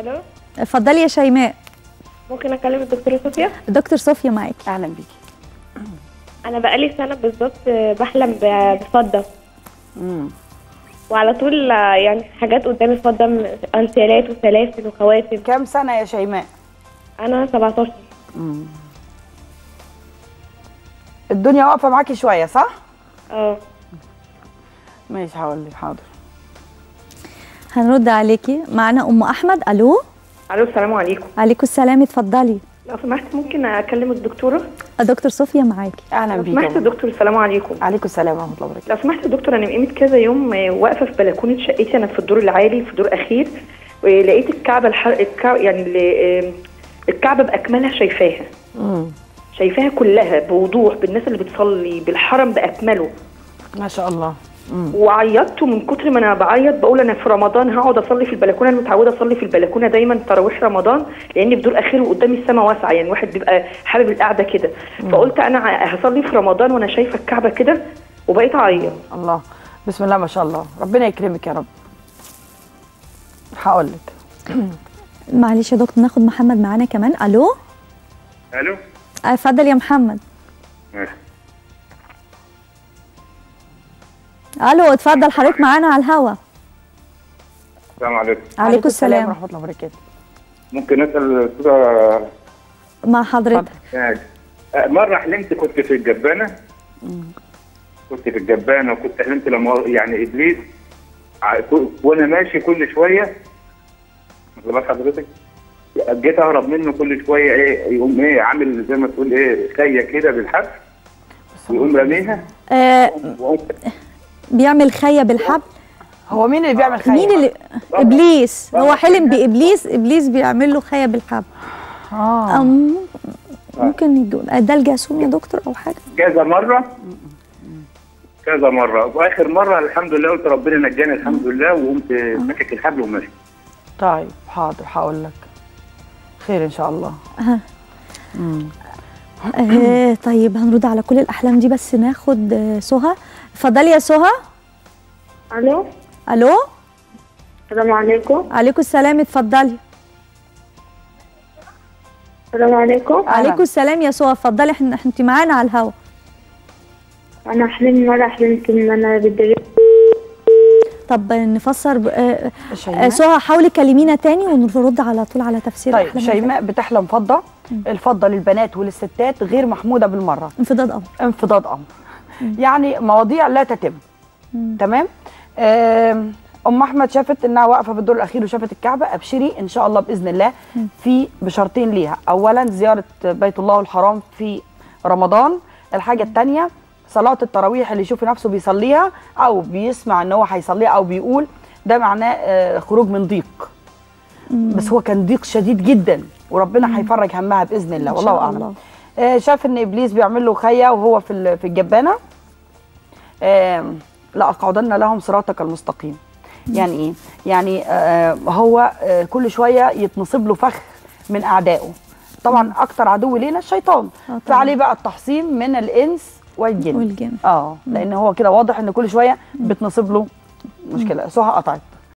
الو اتفضلي يا شيماء ممكن اكلم الدكتوره صوفيا دكتور صوفيا معاكي اهلا بيكي انا بقالي سنه بالظبط بحلم ب- بفضه امم وعلى طول آه، يعني حاجات قدامي فضه م- انسيالات وسلاسل وخواتم كام سنه يا شيماء انا 17 الدنيا واقفه معاكي شويه صح اه ماشي هقول لك حاضر هنرد عليكي معانا ام احمد الو الو السلام عليكم عليكم السلام اتفضلي لو سمحت ممكن اكلم الدكتوره دكتور صوفيا معاكي اهلا لو بيكي سمحت يا دكتور السلام عليكم عليكم السلام ورحمه الله وبركاته لو سمحت يا دكتور انا من قيمه كذا يوم آه، واقفه في بلكونه شقتي انا في الدور العالي في دور اخير ولقيت الكعبه الح... الكعبة يعني اللي... آه، الكعبه باكملها شايفاها امم شايفاها كلها بوضوح بالناس اللي بتصلي بالحرم باكمله ما شاء الله امم وعيطت ومن كتر ما انا بعيط بقول انا في رمضان هقعد اصلي في البلكونه انا متعوده اصلي في البلكونه دايما تراويح رمضان لان في دور اخير وقدامي السماء واسعه يعني الواحد بيبقى حابب القعده كده فقلت انا ع- هصلي في رمضان وانا شايفه الكعبه كده وبقيت اعيط الله بسم الله ما شاء الله ربنا يكرمك يا رب هقول لك معلش يا دكتور ناخد محمد معانا كمان الو الو اتفضل يا محمد ماشي الو اتفضل حضرتك معانا على الهوا السلام عليكم عليكم السلام ورحمه الله وبركاته ممكن اسال الاستاذه مع حضرتك يعني آه، مره حلمت كنت في الجبانه كنت في الجبانه وكنت حلمت لما يعني ابليس ع- ك- وانا ماشي كل شويه واخد بال حضرتك جيت اهرب منه كل شويه ايه يقوم ايه عامل زي ما تقول ايه خيه كده بالحبل ويقوم راميها آه وأقوم بيعمل خية بالحبل هو مين اللي بيعمل خير مين اللي ابليس هو حلم بابليس ابليس بيعمل له خية بالحبل اه أم ممكن يدو- ده الجاسوم يا دكتور او حاجه كذا مره كذا مره واخر مره الحمد لله قلت ربنا نجاني الحمد لله وقمت ماسك الحبل وماشي طيب حاضر هقول لك خير ان شاء الله ها. آه طيب هنرد على كل الاحلام دي بس ناخد آه سهى اتفضلي يا سهى الو الو السلام عليكم عليكم السلام اتفضلي السلام عليكم عليكم السلام يا سهى اتفضلي احنا انت معانا على الهوا انا حلمت مره حلمت ان انا بدي طب نفسر ب- آه، آه، شيماء سهى حاولي كلمينا تاني ونرد على طول على تفسير طيب الأحلام شيماء بتحلم فضه الفضه للبنات وللستات غير محموده بالمره انفضاض امر انفضاض امر يعني مواضيع لا تتم تمام آم، ام احمد شافت انها واقفه في الدور الاخير وشافت الكعبه ابشري ان شاء الله باذن الله في بشرطين ليها اولا زياره بيت الله الحرام في رمضان الحاجه الثانيه صلاه التراويح اللي يشوف نفسه بيصليها او بيسمع ان هو هيصليها او بيقول ده معناه آه، خروج من ضيق بس هو كان ضيق شديد جدا وربنا هيفرج همها باذن الله إن والله شاء اعلم الله. آه، شاف ان ابليس بيعمل له خيه وهو في ال- في الجبانه آم، لاقعدن لهم صراطك المستقيم يعني ايه يعني آه، هو آه، كل شويه يتنصب له فخ من اعدائه طبعا اكتر عدو لينا الشيطان طبعاً. فعليه بقى التحصين من الانس والجن والجن. اه لان هو كده واضح ان كل شويه بتنصب له مشكله سهى قطعت